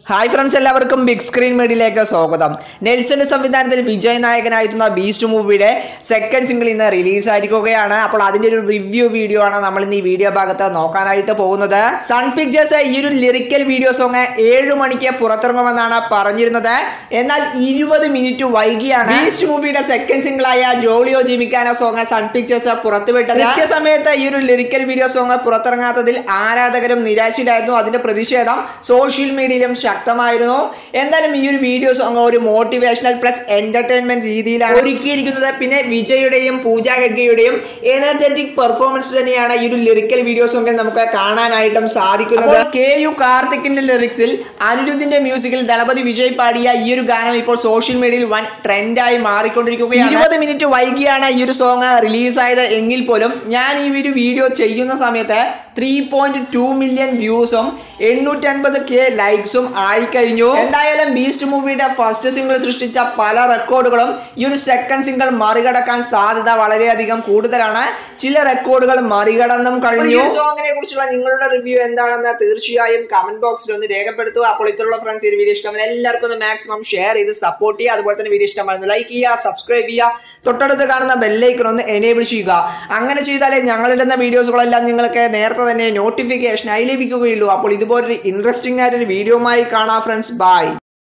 hi friends എല്ലാവർക്കും big screen മീഡിയയിലേക്ക് സ്വാഗതം നെൽസന്റെ സംവിധാനത്തിൽ വിജയ് നായകനായിരുന്ന ബീസ്റ്റ് മൂവിയുടെ സെക്കൻഡ് സിംഗിൾ ഇന്ന് റിലീസ് ആയിരിക്കുകയാണ് അപ്പോൾ അതിന്റെ ഒരു റിവ്യൂ വീഡിയോ ആണ് നമ്മൾ ഇന്ന് ഈ വീഡിയോ ഭാഗത്ത് നോക്കാനായിട്ട് പോകുന്നത് സൺ പിക്ചേഴ്സ് ഈ ഒരു ലിറിക്കൽ വീഡിയോ സോങ് ഏഴ് മണിക്ക് പുറത്തിറങ്ങുമെന്നാണ് പറഞ്ഞിരുന്നത് എന്നാൽ ഇരുപത് മിനിറ്റ് വൈകിയാണ് ബീസ്റ്റ് മൂവിയുടെ സെക്കൻഡ് സിംഗിളായ jolly o gymkhana song Sun Pictures പുറത്തുവിട്ടത് കൃത്യസമയത്ത് ഈ ഒരു ലിറിക്കൽ വീഡിയോ സോങ് പുറത്തിറങ്ങാത്തതിൽ ആരാധകരും നിരാശയിലായിരുന്നു അതിന്റെ പ്രതിഷേധം സോഷ്യൽ മീഡിയയിലും ശക്തമായിരുന്നു എന്തായാലും ഈ ഒരു വീഡിയോ സോങ് ഒരു മോട്ടിവേഷണൽ പ്ലസ് എന്റർടൈൻമെന്റ് രീതിയിലാണ് ഒരുക്കിയിരിക്കുന്നത് പിന്നെ വിജയുടെയും പൂജ ഹെഗ്ഡെയുടെയും എനർജറ്റിക് പെർഫോമൻസ് തന്നെയാണ് ഈ ഒരു ലിറിക്കൽ വീഡിയോ സോങ്ങിൽ നമുക്ക് കാണാനായിട്ടും സാധിക്കുന്നത് കെ യു കാർത്തിക്കിന്റെ ലിറിക്സിൽ അനിരുദ്ധിന്റെ മ്യൂസിക്കിൽ ദളപതി വിജയ് പാടിയ ഈ ഒരു ഗാനം ഇപ്പോൾ സോഷ്യൽ മീഡിയയിൽ വൻ ട്രെൻഡായി മാറിക്കൊണ്ടിരിക്കുകയാണ് ഇരുപത് മിനിറ്റ് വൈകിയാണ് ഈ ഒരു സോങ് റിലീസായത് എങ്കിൽ പോലും ഞാൻ ഈ ഒരു വീഡിയോ ചെയ്യുന്ന സമയത്ത് ത്രീ പോയിന്റ് ടു മില്യൺ വ്യൂസും എണ്ണൂറ്റൻപത് കെ ലൈക്സും ആയിക്കഴിഞ്ഞു എന്തായാലും ബീസ്റ്റ് മൂവിയുടെ ഫസ്റ്റ് സിംഗിൾ സൃഷ്ടിച്ച പല റെക്കോർഡുകളും ഈ ഒരു സെക്കൻഡ് സിംഗിൾ മറികടക്കാൻ സാധ്യത വളരെയധികം കൂടുതലാണ് ചില റെക്കോർഡുകൾ മറികടന്നും കഴിഞ്ഞു സോങ്ങിനെ കുറിച്ചുള്ള നിങ്ങളുടെ റിവ്യൂ എന്താണെന്ന് തീർച്ചയായും കമന്റ് ബോക്സിൽ ഒന്ന് രേഖപ്പെടുത്തുക അപ്പോൾ ഇത്തരമുള്ള ഫ്രണ്ട്സ് ഈ വീഡിയോ ഇഷ്ടം എല്ലാവർക്കും ഒന്ന് മാക്സിമം ഷെയർ ചെയ്ത് സപ്പോർട്ട് ചെയ്യുക അതുപോലെ തന്നെ വീഡിയോ ഇഷ്ടമായിരുന്നു ലൈക്ക് ചെയ്യുക സബ്സ്ക്രൈബ് ചെയ്യുക തൊട്ടടുത്ത് കാണുന്ന ബെല്ലൈക്കൺ ഒന്ന് എനേബിൾ ചെയ്യുക അങ്ങനെ ചെയ്താലേ ഞങ്ങളിടുന്ന വീഡിയോസുകളെല്ലാം നിങ്ങൾക്ക് നേരത്തെ തന്നെ നോട്ടിഫിക്കേഷൻ ആയി ലഭിക്കുകയുള്ളൂ അപ്പോൾ ഇതുപോലൊരു ഇൻട്രസ്റ്റിംഗ് ആയിട്ടൊരു വീഡിയോമായി കാണാം ഫ്രണ്ട്സ് ബൈ